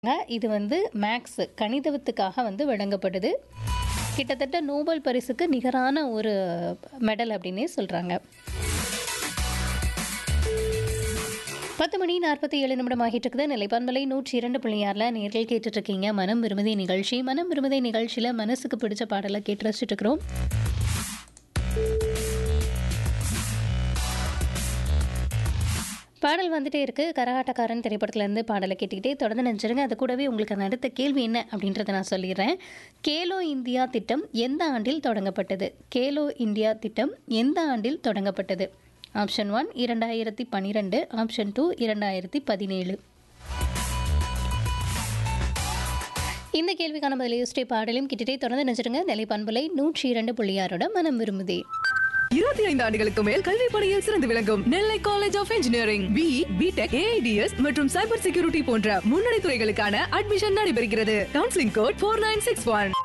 இது வந்து மேக்ஸ் கணிதத்துக்காக வந்து வழங்கப்படுது கிட்டத்தட்ட நோபல் பரிசுக்கு நிகரான ஒரு மெடல் அப்படின்னே சொல்கிறாங்க பத்து மணி நாற்பத்தி ஏழு நிமிடம் ஆகிட்டு இருக்குது நிலைப்பான்மலை நூற்றி இரண்டு புள்ளியாரில் நேர்கள் கேட்டுட்டு இருக்கீங்க மனம் விரும்புதே நிகழ்ச்சி மனம் விரும்புதே நிகழ்ச்சியில் மனசுக்கு பிடிச்ச பாடலை கேட்டு ரசிச்சுட்டு இருக்கிறோம் பாடல் வந்துட்டே இருக்கு கரகாட்டக்காரன் திரைப்படத்துலேருந்து பாடலை கேட்டுக்கிட்டே தொடர்ந்து நினச்சிருங்க அது கூடவே உங்களுக்கு அடுத்த கேள்வி என்ன அப்படின்றத நான் சொல்லிடுறேன் கேலோ இந்தியா திட்டம் எந்த ஆண்டில் தொடங்கப்பட்டது கேலோ இந்தியா திட்டம் எந்த ஆண்டில் தொடங்கப்பட்டது ஆப்ஷன் ஒன் இரண்டாயிரத்தி பன்னிரெண்டு ஆப்ஷன் டூ இரண்டாயிரத்தி பதினேழு இந்த கேள்விக்கான பதிலை யோசிச்சே பாடலும் கிட்டே தொடர்ந்து நினைச்சிருங்க நிலை பண்பலை நூற்றி இரண்டு புள்ளியாரோட மனம் விரும்புதே இருபத்தி ஐந்து ஆண்டுகளுக்கு மேல் கல்வி பணியில் சிறந்து விளங்கும் Nellai college of engineering B B Tech A I D S மற்றும் சைபர் செக்யூரிட்டி போன்ற முன்னணி துறைகளுக்கான அட்மிஷன் நடைபெறுகிறது counselling code four nine six one